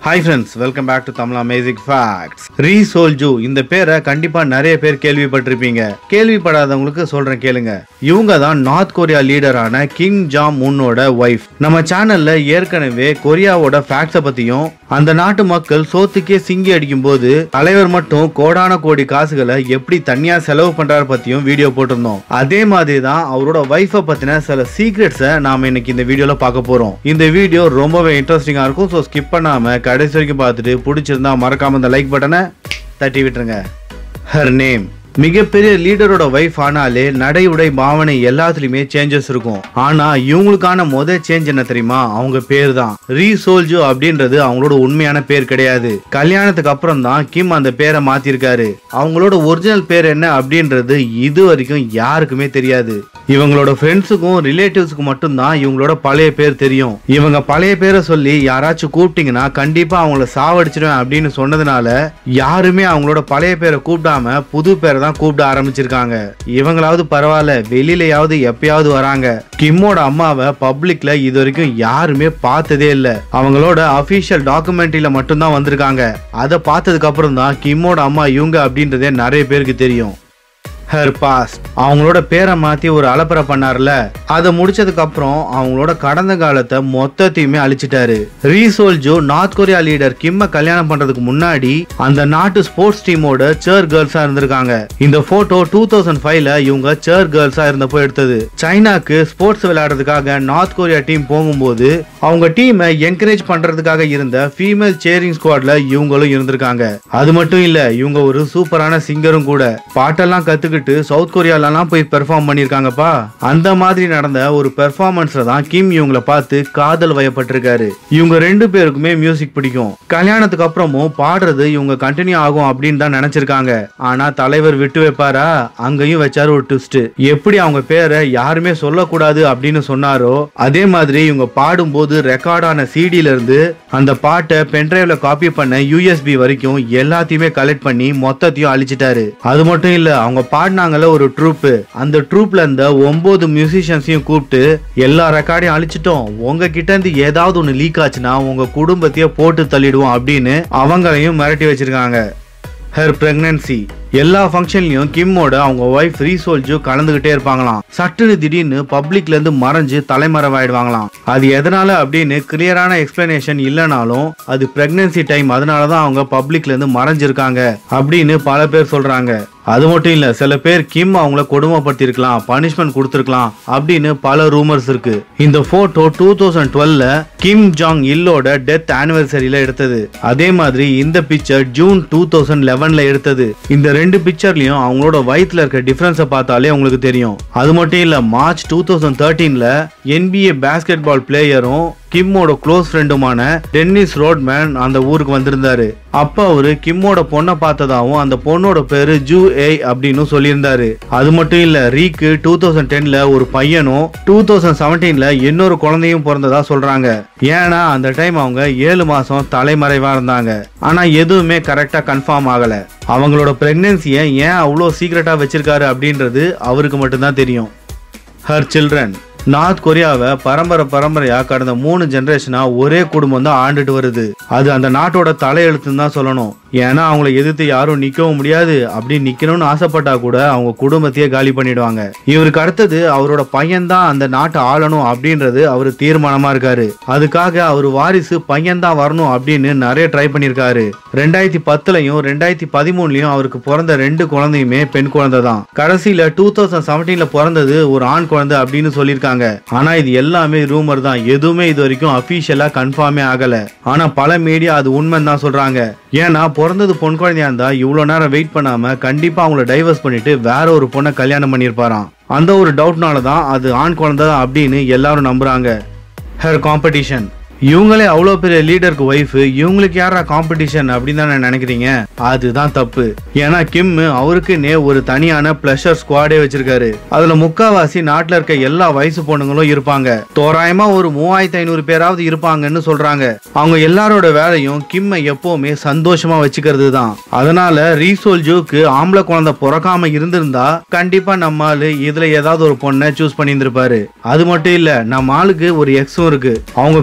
hi friends welcome back to Tamil amazing facts Ri Solju இந்த பேரை கண்டிப்பா நிறைய பேர் கேள்விப்பட்டிருப்பீங்க கேள்விப்படாதவங்களுக்கு சொல்றேன் கேளுங்க இவங்க தான் நார்த் கொரியா லீடரான கிம் ஜாம் முன்னோட ஒய்ஃப் நம்ம சேனல்ல ஏற்கனவே கொரியாவோட ஃபேக்ட்ஸை பத்தியும் அந்த நாட்டு மக்கள் சோத்துக்கே சிங்கி அடிக்கும் போது தலைவர் மட்டும் கோடான கோடி காசுகளை எப்படி தனியா செலவு பண்றாரு பத்தியும் வீடியோ போட்டிருந்தோம் அதே மாதிரி தான் அவரோட ஒய்ஃபை பத்தின சில சீக்ரெட்ஸை நாம இன்னைக்கு இந்த வீடியோல பார்க்க போறோம் இந்த வீடியோ ரொம்பவே இன்ட்ரெஸ்டிங்கா இருக்கும் ஸோ ஸ்கிப் பண்ணாம கடைசி வரைக்கும் பார்த்துட்டு பிடிச்சிருந்தா மறக்காம இந்த லைக் பட்டனை தட்டி விட்டுருங்க ஹர் நேம் மிகப்பெரிய லீடரோட வைஃப் ஆனாலே நடை உடை பாவனை எல்லாத்துலயுமே சேஞ்சஸ் இருக்கும் ஆனா இவங்களுக்கான முத சேஞ்ச் என்ன தெரியுமா அவங்க பேர் தான் ரீ சோல்ஜு அப்படின்றது அவங்களோட உண்மையான பேர் கிடையாது கல்யாணத்துக்கு அப்புறம் தான் கிம் அந்த பேரை மாத்திருக்காரு அவங்களோட ஒரிஜினல் பேர் என்ன அப்படின்றது இது வரைக்கும் யாருக்குமே தெரியாது இவங்களோட ஃப்ரெண்ட்ஸுக்கும் ரிலேட்டிவ்ஸுக்கும் மட்டும்தான் இவங்களோட பழைய பேர் தெரியும் இவங்க பழைய பேரை சொல்லி யாராச்சும் கூப்பிட்டீங்கன்னா கண்டிப்பா அவங்கள சாவடிச்சிடுவேன் அப்படின்னு சொன்னதுனால யாருமே அவங்களோட பழைய பேரை கூப்பிடாம புது பேரை தான் கூப்பிட ஆரம்பிச்சிருக்காங்க இவங்களாவது பரவாயில்ல வெளியிலயாவது எப்பயாவது வராங்க கிம்மோட அம்மாவை பப்ளிக்ல இது வரைக்கும் யாருமே பார்த்ததே இல்ல அவங்களோட அபிஷியல் டாக்குமெண்ட்ரியில மட்டும்தான் வந்திருக்காங்க அதை பார்த்ததுக்கு அப்புறம் தான் கிம்மோட அம்மா இவங்க அப்படின்றதே நிறைய பேருக்கு தெரியும் ஹர் பாஸ்ட் அவங்களோட பேரை மாத்தி ஒரு அலப்பறை பண்ணார்ல அதை முடிச்சதுக்கு அப்புறம் அவங்களோட கடந்த காலத்தை மொத்தத்தையுமே அழிச்சிட்டாரு ரீசோல்ஜோ நார்த் கொரியா லீடர் கிம்ம கல்யாணம் பண்றதுக்கு முன்னாடி அந்த நாட்டு ஸ்போர்ட்ஸ் டீமோட சேர் கேர்ள்ஸா இருந்திருக்காங்க இந்த போட்டோ டூ தௌசண்ட் ஃபைவ்ல இவங்க சேர் கேர்ள்ஸா இருந்தப்போ எடுத்தது சைனாக்கு ஸ்போர்ட்ஸ் விளையாடுறதுக்காக நார்த் கொரியா டீம் போகும்போது அவங்க டீமை என்கரேஜ் பண்றதுக்காக இருந்த ஃபீமேல் சேரிங் ஸ்குவாட்ல இவங்களும் இருந்திருக்காங்க அது மட்டும் இல்ல இவங்க ஒரு சூப்பரான சிங்கரும் கூட பாட்டெல்லாம் கத்துக்கிட்டு சவுத் கொரியாலலாம் போய் பெர்ஃபார்ம் பண்ணியிருக்காங்கப்பா அந்த மாதிரி நடந்த ஒரு பெர்ஃபார்மன்ஸ்ல தான் கிம் இவங்கள பார்த்து காதல் வயப்பட்டிருக்காரு இவங்க ரெண்டு பேருக்குமே மியூசிக் பிடிக்கும் கல்யாணத்துக்கு அப்புறமும் பாடுறது இவங்க கண்டினியூ ஆகும் அப்படின்னு தான் நினைச்சிருக்காங்க ஆனா தலைவர் விட்டு வைப்பாரா அங்கேயும் வச்சாரு ஒரு ட்விஸ்ட் எப்படி அவங்க பேரை யாருமே சொல்லக்கூடாது அப்படின்னு சொன்னாரோ அதே மாதிரி இவங்க பாடும்போது ரெக்கார்டான சிடில இருந்து அந்த பாட்டை பென்ட்ரைவ்ல காப்பி பண்ண யூஎஸ்பி வரைக்கும் எல்லாத்தையுமே கலெக்ட் பண்ணி மொத்தத்தையும் அழிச்சிட்டாரு அது மட்டும் இல்ல அவங்க பாடினாங்கல்ல ஒரு ட்ரூப் அந்த ட்ரூப்ல இருந்த ஒன்பது மியூசிஷியன்ஸையும் கூப்பிட்டு எல்லா ரெக்கார்டையும் அழிச்சிட்டோம் உங்க கிட்ட இருந்து ஏதாவது ஒண்ணு லீக் ஆச்சுன்னா உங்க குடும்பத்தையே போட்டு தள்ளிடுவோம் அப்படின்னு அவங்களையும் மிரட்டி வச்சிருக்காங்க ஹர் பிரெக்னன்சி எல்லா ஃபங்க்ஷன்லயும் கிம்மோட அவங்க ஒய்ஃப் ரீசோல்ஜு கலந்துகிட்டே இருப்பாங்களாம் சட்டுன்னு திடீர்னு பப்ளிக்ல இருந்து மறைஞ்சு தலைமறைவாயிடுவாங்களாம் அது எதனால அப்படின்னு கிளியரான எக்ஸ்பிளனேஷன் இல்லைனாலும் அது பிரெக்னன்சி டைம் அதனால தான் அவங்க பப்ளிக்ல இருந்து மறைஞ்சிருக்காங்க அப்படின்னு பல பேர் சொல்றாங்க அது மட்டும் இல்ல சில பேர் கிம் அவங்கள கொடுமைப்படுத்திருக்கலாம் பனிஷ்மெண்ட் கொடுத்துருக்கலாம் அப்படின்னு பல ரூமர்ஸ் இருக்கு இந்த போட்டோ டூ தௌசண்ட் டுவெல்ல கிம் ஜாங் இல்லோட டெத் ஆனிவர்சரியில எடுத்தது அதே மாதிரி இந்த பிக்சர் ஜூன் டூ தௌசண்ட் லெவன்ல எடுத்தது இந்த ரெண்டு பிக்சர்லயும் அவங்களோட வயிற்றுல இருக்க டிஃபரன்ஸை பார்த்தாலே உங்களுக்கு தெரியும் அது மட்டும் இல்ல மார்ச் டூ தௌசண்ட் தேர்ட்டீன்ல என்பிஏ பேஸ்கெட் பால் பிளேயரும் கிம்மோட க்ளோஸ் ஃப்ரெண்டுமான டென்னிஸ் ரோட்மேன் அந்த ஊருக்கு வந்திருந்தாரு அப்ப அவரு கிம்மோட பொண்ணை பார்த்ததாவும் அந்த பொண்ணோட பேரு ஜூ ஏய் அப்படின்னு சொல்லியிருந்தாரு அது மட்டும் இல்ல ரீக்கு டூ தௌசண்ட் டென்ல ஒரு பையனும் டூ தௌசண்ட் செவன்டீன்ல இன்னொரு குழந்தையும் பிறந்ததா சொல்றாங்க ஏன்னா அந்த டைம் அவங்க ஏழு மாசம் தலைமறைவா இருந்தாங்க ஆனா எதுவுமே கரெக்டா கன்ஃபார்ம் ஆகல அவங்களோட பிரெக்னன்சியை ஏன் அவ்வளோ சீக்கிரட்டா வச்சிருக்காரு அப்படின்றது அவருக்கு மட்டும்தான் தெரியும் ஹர் சில்ட்ரன் நார்த் கொரியாவை பரம்பரை பரம்பரையா கடந்த மூணு ஜெனரேஷனா ஒரே குடும்பம் தான் ஆண்டுட்டு வருது அது அந்த நாட்டோட தலையெழுத்துன்னு தான் சொல்லணும் ஏன்னா அவங்கள எதிர்த்து யாரும் நிக்கவும் முடியாது அப்படி நிக்கணும்னு ஆசைப்பட்டா கூட அவங்க குடும்பத்தையே காலி பண்ணிடுவாங்க இவருக்கு அடுத்தது அவரோட பையன் தான் அந்த நாட்டை ஆளணும் அப்படின்றது அவர் தீர்மானமா இருக்காரு அதுக்காக அவர் வாரிசு பையன் தான் வரணும் அப்படின்னு நிறைய ட்ரை பண்ணியிருக்காரு ரெண்டாயிரத்தி பத்துலயும் ரெண்டாயிரத்தி பதிமூணுலயும் அவருக்கு பிறந்த ரெண்டு குழந்தையுமே பெண் குழந்தை தான் கடைசியில டூ தௌசண்ட் செவன்டீன்ல பிறந்தது ஒரு ஆண் குழந்தை அப்படின்னு சொல்லியிருக்காங்க ஆனா இது எல்லாமே ரூமர் தான் எதுவுமே இது வரைக்கும் அபிஷியலா கன்ஃபார்மே ஆகல ஆனா பல மீடியா அது உண்மைன்னு தான் சொல்றாங்க ஏன்னா பிறந்தது பொன் குழந்தையா இருந்தா இவ்வளவு நேரம் வெயிட் பண்ணாம கண்டிப்பா அவங்கள டைவர்ஸ் பண்ணிட்டு வேற ஒரு பொண்ணை கல்யாணம் பண்ணியிருப்பாராம் அந்த ஒரு டவுட்னால தான் அது ஆண் குழந்தை தான் அப்படின்னு எல்லாரும் நம்புறாங்க ஹர் காம்படிஷன் இவங்களே அவ்வளோ பெரிய லீடருக்கு ஒய்ஃப் இவங்களுக்கு யாரா காம்படிஷன் அப்படின்னு தானே நினைக்கிறீங்க அதுதான் தப்பு ஏன்னா கிம் அவருக்குன்னே ஒரு தனியான பிளஷர் ஸ்குவாடே வச்சிருக்காரு அதுல முக்காவாசி நாட்டுல இருக்க எல்லா வயசு பொண்ணுங்களும் இருப்பாங்க தோராயமா ஒரு மூவாயிரத்தி ஐநூறு பேராவது இருப்பாங்கன்னு சொல்றாங்க அவங்க எல்லாரோட வேலையும் கிம்மை எப்பவுமே சந்தோஷமா வச்சுக்கிறது தான் அதனால ரீசோல் ஜூக்கு ஆம்பளை குழந்தை பிறக்காம இருந்திருந்தா கண்டிப்பா நம்ம ஆளு இதுல ஏதாவது ஒரு பொண்ணை சூஸ் பண்ணியிருந்திருப்பாரு அது மட்டும் இல்ல நம்ம ஆளுக்கு ஒரு எக்ஸும் இருக்கு அவங்க பேரு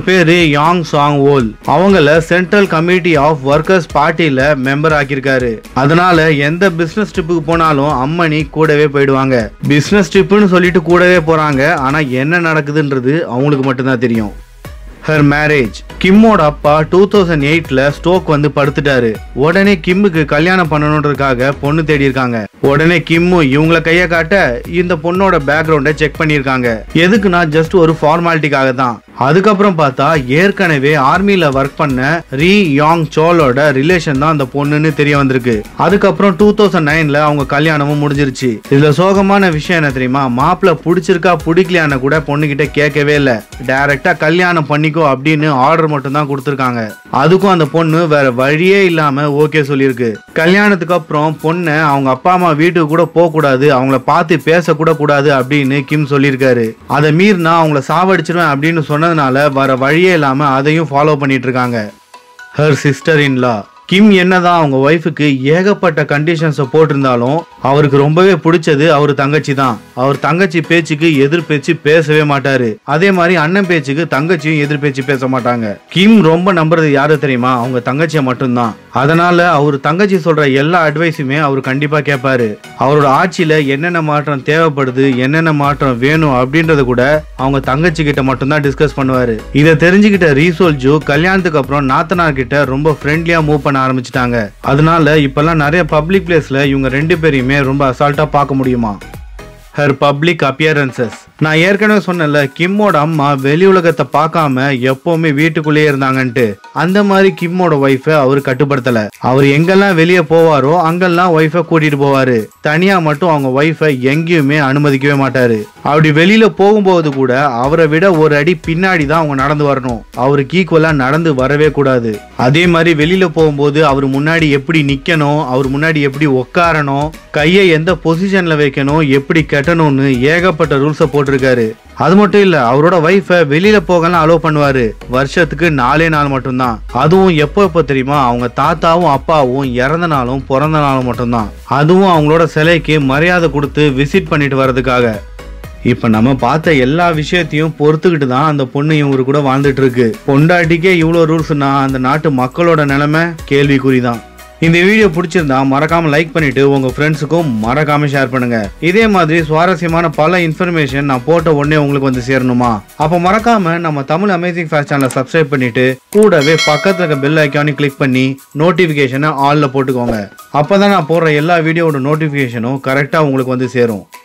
யாங் சாங் ஓல் அவங்கள சென்ட்ரல் கமிட்டி ஆஃப் ஒர்க்கர்ஸ் பார்ட்டியில மெம்பர் ஆக்கியிருக்காரு அதனால எந்த பிசினஸ் ட்ரிப்புக்கு போனாலும் அம்மணி கூடவே போயிடுவாங்க பிசினஸ் ட்ரிப்புன்னு சொல்லிட்டு கூடவே போறாங்க ஆனா என்ன நடக்குதுன்றது அவங்களுக்கு மட்டும்தான் தெரியும் ஹர் மேரேஜ் கிம்மோட அப்பா டூ தௌசண்ட் எயிட்ல ஸ்டோக் வந்து படுத்துட்டாரு உடனே கிம்முக்கு கல்யாணம் பண்ணணுன்றதுக்காக பொண்ணு தேடி இருக்காங்க உடனே கிம்மு இவங்கள கைய காட்ட இந்த பொண்ணோட பேக்ரவுண்டை செக் பண்ணியிருக்காங்க எதுக்குன்னா ஜஸ்ட் ஒரு ஃபார்மாலிட்டிக்காக தான் அதுக்கப்புறம் பார்த்தா ஏற்கனவே ஆர்மியில ஒர்க் பண்ண ரீ யாங் சோலோட ரிலேஷன் தான் அந்த பொண்ணுன்னு தெரிய வந்திருக்கு அதுக்கப்புறம் டூ தௌசண்ட் நைன்ல அவங்க கல்யாணமும் முடிஞ்சிருச்சு இதுல சோகமான விஷயம் என்ன தெரியுமா மாப்பிள்ள பிடிச்சிருக்கா பிடிக்கலையான்னு கூட பொண்ணுகிட்ட கேட்கவே இல்லை டைரக்டா கல்யாணம் பண்ணிக்கோ அப்படின்னு ஆர்டர் மட்டும் தான் கொடுத்துருக்காங்க அதுக்கும் அந்த பொண்ணு வேற வழியே இல்லாம ஓகே சொல்லியிருக்கு கல்யாணத்துக்கு அப்புறம் பொண்ணை அவங்க அப்பா அம்மா வீட்டுக்கு கூட போக கூடாது அவங்கள பார்த்து பேசக்கூட கூடாது அப்படின்னு கிம் சொல்லியிருக்காரு அதை மீறினா அவங்கள சாவடிச்சிருவேன் அப்படின்னு சொன்னதுனால வர வழியே இல்லாம அதையும் ஃபாலோ பண்ணிட்டு இருக்காங்க ஹர் சிஸ்டர் இன் லா கிம் என்னதான் அவங்க ஒய்ஃபுக்கு ஏகப்பட்ட கண்டிஷன்ஸை போட்டிருந்தாலும் அவருக்கு ரொம்பவே பிடிச்சது அவர் தங்கச்சி தான் அவர் தங்கச்சி பேச்சுக்கு எதிர் பேச்சு பேசவே மாட்டாரு அதே மாதிரி அண்ணன் பேச்சுக்கு தங்கச்சியும் எதிர் பேச்சு பேச மாட்டாங்க கிம் ரொம்ப நம்புறது யாரு தெரியுமா அவங்க தங்கச்சியை மட்டும்தான் அதனால அவர் தங்கச்சி சொல்ற எல்லா அட்வைஸுமே அவர் கண்டிப்பா கேட்பாரு அவரோட ஆட்சியில என்னென்ன மாற்றம் தேவைப்படுது என்னென்ன மாற்றம் வேணும் அப்படின்றத கூட அவங்க தங்கச்சி கிட்ட மட்டும்தான் டிஸ்கஸ் பண்ணுவாரு இதை தெரிஞ்சுக்கிட்ட ரீசோல் ஜூ கல்யாணத்துக்கு அப்புறம் நாத்தனார் கிட்ட ரொம்ப ஃப்ரெண்ட்லியா மூவ் பண்ண ஆரம்பிச்சிட்டாங்க அதனால இப்பெல்லாம் நிறைய பப்ளிக் பிளேஸ்ல இவங்க ரெண்டு பேரையுமே ரொம்ப அசால்ட்டா பார்க்க முடியுமா ஹர் பப்ளிக் அப்பியரன்சஸ் நான் ஏற்கனவே சொன்னேன்ல கிம்மோட அம்மா வெளி உலகத்தை பார்க்காம எப்பவுமே வீட்டுக்குள்ளேயே இருந்தாங்கன்ட்டு அந்த மாதிரி கிம்மோட ஒய்ஃபை அவர் கட்டுப்படுத்தல அவர் எங்கெல்லாம் வெளியே போவாரோ அங்கெல்லாம் ஒய்ஃபை கூட்டிட்டு போவாரு தனியா மட்டும் அவங்க ஒய்ஃபை எங்கேயுமே அனுமதிக்கவே மாட்டாரு அப்படி வெளியில போகும்போது கூட அவரை விட ஒரு அடி பின்னாடி தான் அவங்க நடந்து வரணும் அவருக்கு ஈக்குவலா நடந்து வரவே கூடாது அதே மாதிரி வெளியில போகும்போது அவர் முன்னாடி எப்படி நிக்கணும் அவர் முன்னாடி எப்படி உட்காரணும் கையை எந்த பொசிஷன்ல வைக்கணும் எப்படி கட்டணும்னு ஏகப்பட்ட ரூல்ஸை போட்டிருக்காரு அது மட்டும் இல்ல அவரோட ஒய்ஃபை வெளியில போகலாம் அலோவ் பண்ணுவாரு வருஷத்துக்கு நாலே நாள் மட்டும்தான் அதுவும் எப்போ எப்போ தெரியுமா அவங்க தாத்தாவும் அப்பாவும் இறந்த நாளும் பிறந்த நாளும் மட்டும்தான் அதுவும் அவங்களோட சிலைக்கு மரியாதை கொடுத்து விசிட் பண்ணிட்டு வர்றதுக்காக இப்ப நம்ம பார்த்த எல்லா விஷயத்தையும் பொறுத்துக்கிட்டு தான் அந்த பொண்ணு இவரு கூட வாழ்ந்துட்டு இருக்கு பொண்டாட்டிக்கே இவ்வளோ ரூல்ஸ்னா அந்த நாட்டு மக்களோட நிலைமை கேள்விக்குறி தான் இந்த வீடியோ பிடிச்சிருந்தா மறக்காம லைக் பண்ணிட்டு உங்க ஃப்ரெண்ட்ஸுக்கும் மறக்காம ஷேர் பண்ணுங்க இதே மாதிரி சுவாரஸ்யமான பல இன்ஃபர்மேஷன் நான் போட்ட உடனே உங்களுக்கு வந்து சேரணுமா அப்ப மறக்காம நம்ம தமிழ் அமேசிங் ஃபேஷ் சேனலை சப்ஸ்கிரைப் பண்ணிட்டு கூடவே பக்கத்துல இருக்க பெல் ஐக்கானையும் கிளிக் பண்ணி நோட்டிபிகேஷனை ஆல்ல போட்டுக்கோங்க அப்பதான் நான் போடுற எல்லா வீடியோவோட நோட்டிபிகேஷனும் கரெக்டா உங்களுக்கு வந்து சேரும்